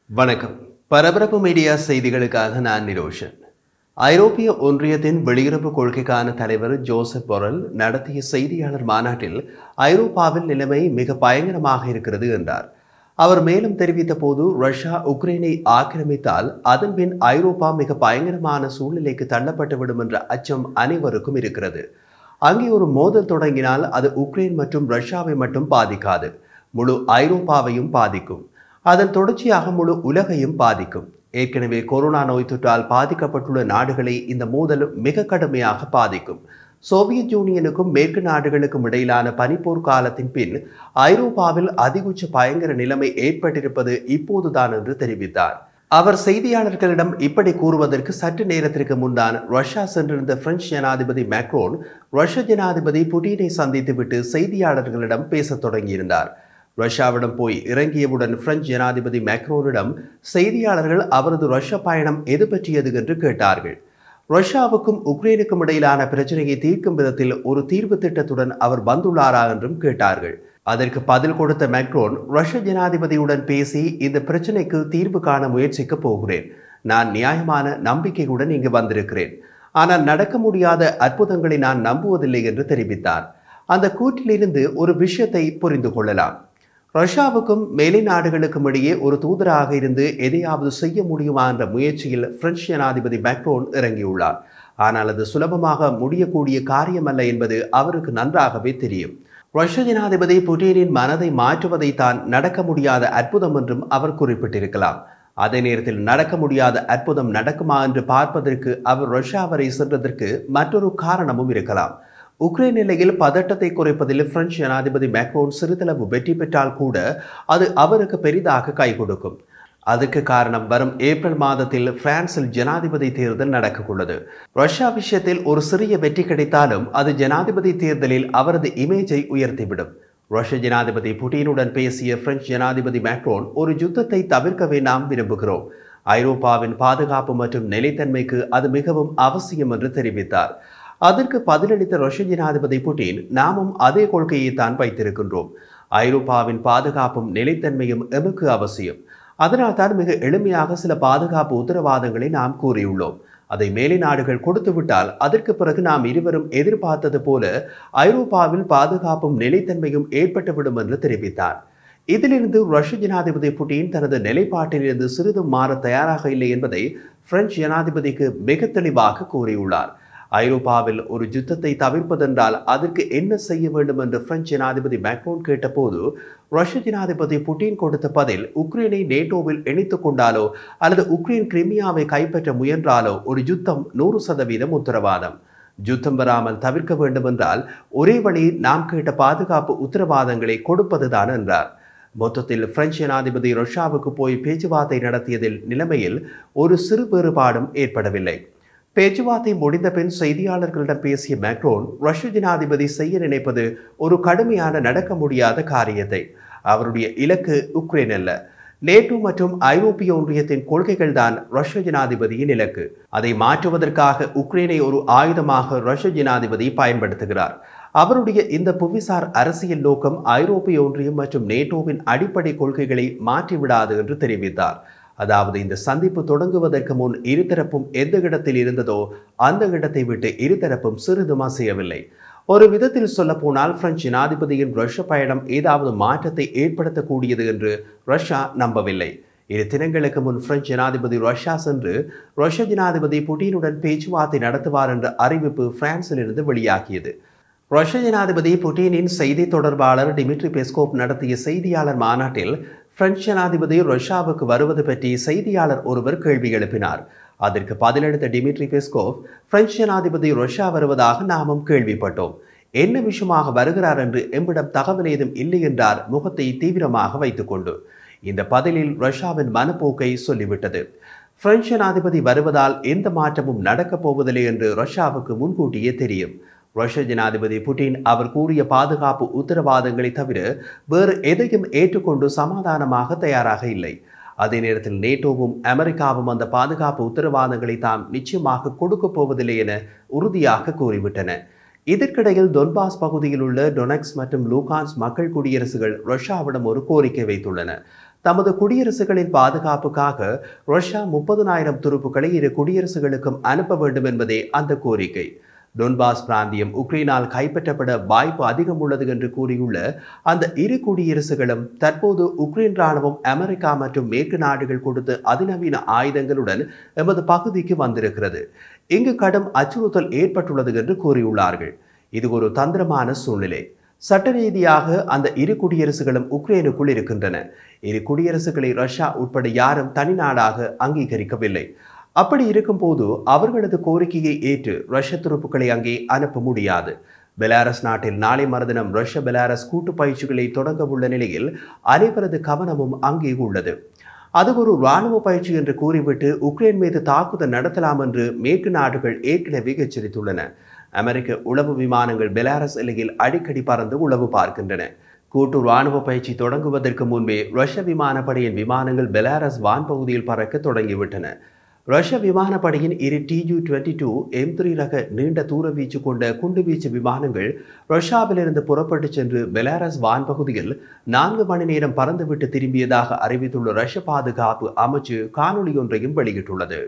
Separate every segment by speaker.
Speaker 1: வணக்கம் பரபரப்பு மீடியா செய்திகளுக்காக நான் நிரோஷன் ஐரோப்பிய ஒன்றியத்தின் வெளியுறவு கொள்கைக்கான தலைவர் ஜோசப் பொரல் நடத்திய செய்தியாளர் மாநாட்டில் ஐரோப்பாவில் நிலைமை மிக பயங்கரமாக இருக்கிறது என்றார் அவர் மேலும் தெரிவித்த போது ரஷ்யா உக்ரைனை ஆக்கிரமித்தால் அதன் பின் ஐரோப்பா மிக பயங்கரமான சூழ்நிலைக்கு தள்ளப்பட்டுவிடும் என்ற அச்சம் அனைவருக்கும் இருக்கிறது அங்கே ஒரு மோதல் தொடங்கினால் அது உக்ரைன் மற்றும் ரஷ்யாவை மட்டும் பாதிக்காது முழு ஐரோப்பாவையும் பாதிக்கும் அதன் தொடர்ச்சியாக முழு உலகையும் பாதிக்கும் ஏற்கனவே கொரோனா நோய் தொற்றால் பாதிக்கப்பட்டுள்ள நாடுகளை இந்த மோதல் மிக கடுமையாக பாதிக்கும் சோவியத் யூனியனுக்கும் மேற்கு நாடுகளுக்கும் இடையிலான பனிப்போர் காலத்தின் பின் ஐரோப்பாவில் அதிகுச்ச பயங்கர நிலைமை ஏற்பட்டிருப்பது இப்போதுதான் என்று தெரிவித்தார் அவர் செய்தியாளர்களிடம் இப்படி கூறுவதற்கு சற்று நேரத்திற்கு முன்தான் ரஷ்யா சென்றிருந்த பிரெஞ்சு ஜனாதிபதி மேக்ரோன் ரஷ்ய ஜனாதிபதி புட்டினை சந்தித்துவிட்டு செய்தியாளர்களிடம் பேசத் தொடங்கியிருந்தார் ரஷ்யாவிடம் போய் இறங்கியவுடன் பிரெஞ்சு ஜனாதிபதி மேக்ரோனிடம் செய்தியாளர்கள் அவரது ரஷ்ய பயணம் எது பற்றியது என்று கேட்டார்கள் ரஷ்யாவுக்கும் உக்ரைனுக்கும் இடையிலான பிரச்சனையை தீர்க்கும் விதத்தில் ஒரு தீர்வு திட்டத்துடன் அவர் வந்துள்ளாரா என்றும் கேட்டார்கள் அதற்கு பதில் கொடுத்த மேக்ரோன் ரஷ்ய ஜனாதிபதியுடன் பேசி இந்த பிரச்சனைக்கு தீர்வு காண முயற்சிக்க போகிறேன் நான் நியாயமான நம்பிக்கையுடன் இங்கு வந்திருக்கிறேன் ஆனால் நடக்க முடியாத அற்புதங்களை நான் நம்புவதில்லை என்று தெரிவித்தார் அந்த கூற்றிலிருந்து ஒரு விஷயத்தை புரிந்து கொள்ளலாம் ரஷ்யாவுக்கும் மேலை நாடுகளுக்கும் இடையே ஒரு தூதராக இருந்து எதையாவது செய்ய முடியுமா என்ற முயற்சியில் பிரெஞ்சு ஜனாதிபதி மேக்ரோன் இறங்கியுள்ளார் ஆனால் அது சுலபமாக முடியக்கூடிய காரியமல்ல என்பது அவருக்கு நன்றாகவே தெரியும் ரஷ்ய ஜனாதிபதி புட்டினின் மனதை மாற்றுவதை தான் நடக்க முடியாத அற்புதம் என்றும் அவர் குறிப்பிட்டிருக்கலாம் அதே நேரத்தில் நடக்க முடியாத அற்புதம் நடக்குமா என்று பார்ப்பதற்கு அவர் ரஷ்யா வரை சென்றதற்கு மற்றொரு காரணமும் இருக்கலாம் உக்ரைன் நிலையில் பதட்டத்தை குறைப்பதில் பிரெஞ்சு ஜனாதிபதி மேக்ரோன் சிறிதளவு வெற்றி பெற்றால் கூட அது அவருக்கு பெரிதாக கை கொடுக்கும் அதுக்கு காரணம் வரும் ஏப்ரல் மாதத்தில் பிரான்சில் ஜனாதிபதி தேர்தல் நடக்கவுள்ளது ரஷ்யா விஷயத்தில் ஒரு சிறிய வெற்றி கிடைத்தாலும் அது ஜனாதிபதி தேர்தலில் அவரது இமேஜை உயர்த்திவிடும் ரஷ்ய ஜனாதிபதி புட்டினுடன் பேசிய பிரெஞ்சு ஜனாதிபதி மேக்ரோன் ஒரு யுத்தத்தை தவிர்க்கவே நாம் விரும்புகிறோம் ஐரோப்பாவின் பாதுகாப்பு மற்றும் நிலைத்தன்மைக்கு அது மிகவும் அவசியம் என்று தெரிவித்தார் அதற்கு பதிலளித்த ரஷ்ய ஜனாதிபதி புட்டின் நாமும் அதே கொள்கையை தான் வைத்திருக்கின்றோம் ஐரோப்பாவின் பாதுகாப்பும் நிலைத்தன்மையும் எமக்கு அவசியம் அதனால் தான் மிக எளிமையாக சில பாதுகாப்பு உத்தரவாதங்களை நாம் கூறியுள்ளோம் அதை மேலை நாடுகள் கொடுத்துவிட்டால் அதற்கு பிறகு நாம் இருவரும் எதிர்பார்த்தது போல ஐரோப்பாவில் பாதுகாப்பும் நிலைத்தன்மையும் ஏற்பட்டுவிடும் என்று தெரிவித்தார் இதிலிருந்து ரஷ்ய ஜனாதிபதி புட்டின் தனது நிலைப்பாட்டிலிருந்து சிறிதும் மாற தயாராக இல்லை என்பதை பிரெஞ்சு ஜனாதிபதிக்கு மிக தெளிவாக கூறியுள்ளார் ஐரோப்பாவில் ஒரு யுத்தத்தை தவிர்ப்பதென்றால் அதற்கு என்ன செய்ய வேண்டும் என்று பிரெஞ்சு ஜனாதிபதி மேக்ரோன் கேட்டபோது ரஷ்ய ஜனாதிபதி புட்டின் கொடுத்த பதில் உக்ரைனை நேட்டோவில் இணைத்துக் கொண்டாலோ அல்லது உக்ரைன் கிரிமியாவை கைப்பற்ற முயன்றாலோ ஒரு யுத்தம் நூறு சதவீதம் உத்தரவாதம் யுத்தம் வராமல் தவிர்க்க வேண்டும் என்றால் ஒரே வழி நாம் கேட்ட பாதுகாப்பு உத்தரவாதங்களை கொடுப்பதுதான் என்றார் மொத்தத்தில் பிரெஞ்சு ஜனாதிபதி ரஷ்யாவுக்கு போய் பேச்சுவார்த்தை நடத்தியதில் நிலைமையில் ஒரு சிறு வேறுபாடும் ஏற்படவில்லை பேச்சுவார்த்தை முடிந்த பின் செய்தியாளர்களிடம் பேசிய மேக்ரோன் ரஷ்ய ஜனாதிபதி செய்ய நினைப்பது ஒரு கடுமையான நடக்க முடியாத காரியத்தை அவருடைய இலக்கு உக்ரைன் அல்ல நேட்டோ மற்றும் ஐரோப்பிய ஒன்றியத்தின் கொள்கைகள் தான் ரஷ்ய ஜனாதிபதியின் இலக்கு அதை மாற்றுவதற்காக உக்ரைனை ஒரு ஆயுதமாக ரஷ்ய ஜனாதிபதி பயன்படுத்துகிறார் அவருடைய இந்த புவிசார் அரசியல் நோக்கம் ஐரோப்பிய ஒன்றியம் மற்றும் நேட்டோவின் அடிப்படை கொள்கைகளை மாற்றிவிடாது என்று தெரிவித்தார் அதாவது இந்த சந்திப்பு தொடங்குவதற்கு முன் இருதரப்பும் எந்த இடத்தில் இருந்ததோ அந்த இடத்தை விட்டு இருதரப்பும் சிறிதும் அசையவில்லை ஒரு விதத்தில் சொல்ல போனால் பிரெஞ்சு ஜனாதிபதியின் ரஷ்ய பயணம் ஏதாவது மாற்றத்தை ஏற்படுத்தக்கூடியது என்று ரஷ்யா நம்பவில்லை இரு தினங்களுக்கு முன் பிரெஞ்சு ஜனாதிபதி ரஷ்யா சென்று ரஷ்ய ஜனாதிபதி புட்டினுடன் பேச்சுவார்த்தை நடத்துவார் என்ற அறிவிப்பு பிரான்சிலிருந்து வெளியாகியது ரஷ்ய ஜனாதிபதி புட்டினின் செய்தி தொடர்பாளர் டிமிட்ரி பெஸ்கோப் நடத்திய செய்தியாளர் மாநாட்டில் பிரெஞ்சு ஜனாதிபதி ரஷ்யாவுக்கு வருவது பற்றி செய்தியாளர் ஒருவர் கேள்வி எழுப்பினார் அதற்கு பதிலளித்த டிமிட்ரி பெஸ்கோவ் பிரெஞ்சு ஜனாதிபதி ரஷ்யா வருவதாக நாமும் கேள்விப்பட்டோம் என்ன விஷயமாக வருகிறார் என்று எம்மிடம் தகவல் ஏதும் இல்லை என்றார் முகத்தை தீவிரமாக வைத்துக்கொண்டு இந்த பதிலில் ரஷ்யாவின் மனப்போக்கை சொல்லிவிட்டது பிரெஞ்சு ஜனாதிபதி வருவதால் எந்த மாற்றமும் நடக்கப் போவதில்லை என்று ரஷ்யாவுக்கு முன்கூட்டியே தெரியும் ரஷ்ய ஜனாதிபதி புட்டின் அவர் கூறிய பாதுகாப்பு உத்தரவாதங்களை தவிர வேறு எதையும் ஏற்றுக்கொண்டு சமாதானமாக தயாராக இல்லை அதே நேரத்தில் நேட்டோவும் அமெரிக்காவும் அந்த பாதுகாப்பு உத்தரவாதங்களை தாம் நிச்சயமாக கொடுக்கப் போவதில்லை என உறுதியாக கூறிவிட்டன இதற்கிடையில் டொன்பாஸ் பகுதியில் உள்ள டொனக்ஸ் மற்றும் லூகான்ஸ் மக்கள் குடியரசுகள் ரஷ்யாவிடம் ஒரு கோரிக்கை வைத்துள்ளன தமது குடியரசுகளின் பாதுகாப்புக்காக ரஷ்யா முப்பதனாயிரம் துருப்புக்களை இரு குடியரசுகளுக்கும் அனுப்ப வேண்டும் என்பதே அந்த கோரிக்கை டொன்பாஸ் பிராந்தியம் உக்ரைனால் கைப்பற்றப்பட வாய்ப்பு அதிகம் உள்ளது என்று கூறியுள்ள அந்த இரு குடியரசுகளும் தற்போது உக்ரைன் ராணுவம் அமெரிக்கா மற்றும் மேற்கு நாடுகள் கொடுத்த அதிநவீன ஆயுதங்களுடன் எமது பகுதிக்கு வந்திருக்கிறது இங்கு கடும் அச்சுறுத்தல் ஏற்பட்டுள்ளது என்று கூறியுள்ளார்கள் இது ஒரு தந்திரமான சூழ்நிலை சட்ட ரீதியாக அந்த இரு குடியரசுகளும் உக்ரைனுக்குள் இருக்கின்றன இரு குடியரசுகளை ரஷ்யா உட்பட யாரும் தனி நாடாக அங்கீகரிக்கவில்லை அப்படி இருக்கும்போது அவர்களது கோரிக்கையை ஏற்று ரஷ்ய துருப்புக்களை அங்கே அனுப்ப முடியாது பெலாரஸ் நாட்டில் நாளை மறுதினம் ரஷ்ய பெலாரஸ் கூட்டு பயிற்சிகளை தொடங்க உள்ள நிலையில் அனைவரது கவனமும் அங்கே உள்ளது அது ஒரு இராணுவ பயிற்சி என்று கூறிவிட்டு உக்ரைன் மீது தாக்குதல் நடத்தலாம் என்று மேற்கு நாடுகள் ஏற்கனவே எச்சரித்துள்ளன அமெரிக்க உளவு விமானங்கள் பெலாரஸ் எல்லையில் அடிக்கடி பறந்து உளவு பார்க்கின்றன கூட்டு ராணுவ பயிற்சி தொடங்குவதற்கு முன்பே ரஷ்ய விமானப்படையின் விமானங்கள் பெலாரஸ் வான்பகுதியில் பறக்க தொடங்கிவிட்டன ரஷ்ய விமானப்படையின் இரு Tu twenty two M three ரக நீண்ட தூர வீச்சு கொண்ட குண்டுவீச்சு விமானங்கள் ரஷ்யாவிலிருந்து புறப்பட்டு சென்று பெலாரஸ் வான்பகுதியில் நான்கு மணி நேரம் பறந்துவிட்டு திரும்பியதாக அறிவித்துள்ள ரஷ்ய பாதுகாப்பு அமைச்சு காணொலி ஒன்றையும் வெளியிட்டுள்ளது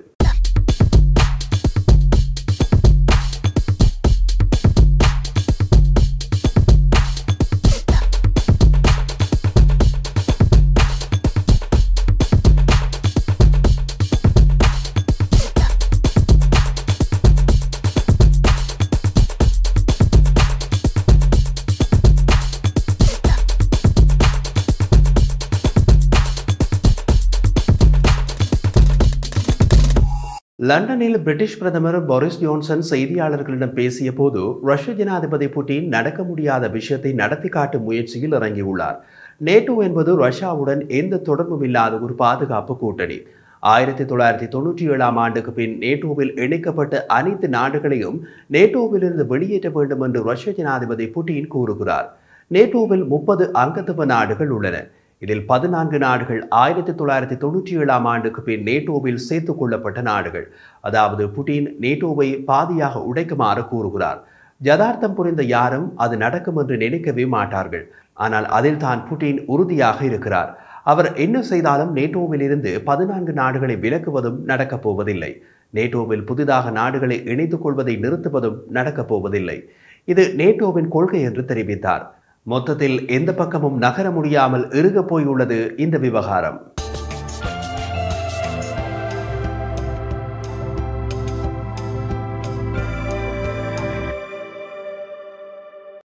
Speaker 1: லண்டனில் பிரிட்டிஷ் பிரதமர் போரிஸ் ஜோன்சன் செய்தியாளர்களிடம் பேசிய போது ரஷ்ய ஜனாதிபதி புட்டின் நடக்க முடியாத விஷயத்தை நடத்தி காட்டும் முயற்சியில் இறங்கியுள்ளார் நேட்டோ என்பது ரஷ்யாவுடன் எந்த தொடர்பும் இல்லாத ஒரு பாதுகாப்பு கூட்டணி ஆயிரத்தி தொள்ளாயிரத்தி தொண்ணூற்றி ஏழாம் ஆண்டுக்கு பின் நேட்டோவில் இணைக்கப்பட்ட அனைத்து நாடுகளையும் நேட்டோவிலிருந்து வெளியேற்ற வேண்டும் என்று ரஷ்ய ஜனாதிபதி புட்டின் கூறுகிறார் நேட்டோவில் முப்பது அங்கத்துவ நாடுகள் உள்ளன இதில் பதினான்கு நாடுகள் ஆயிரத்தி தொள்ளாயிரத்தி தொண்ணூற்றி ஏழாம் ஆண்டுக்கு பின் நேட்டோவில் சேர்த்துக் கொள்ளப்பட்ட நாடுகள் அதாவது புட்டின் நேட்டோவை பாதியாக உடைக்குமாறு கூறுகிறார் யதார்த்தம் புரிந்த யாரும் அது நடக்கும் என்று நினைக்கவே மாட்டார்கள் ஆனால் அதில் தான் புட்டின் உறுதியாக இருக்கிறார் அவர் என்ன செய்தாலும் நேட்டோவில் இருந்து பதினான்கு நாடுகளை விலக்குவதும் நடக்கப் போவதில்லை நேட்டோவில் புதிதாக நாடுகளை இணைத்துக் கொள்வதை நிறுத்துவதும் நடக்கப் போவதில்லை இது நேட்டோவின் கொள்கை என்று தெரிவித்தார் மொத்தத்தில் எந்த பக்கமும் நகர முடியாமல் இறுகப் போயுள்ளது இந்த விவகாரம்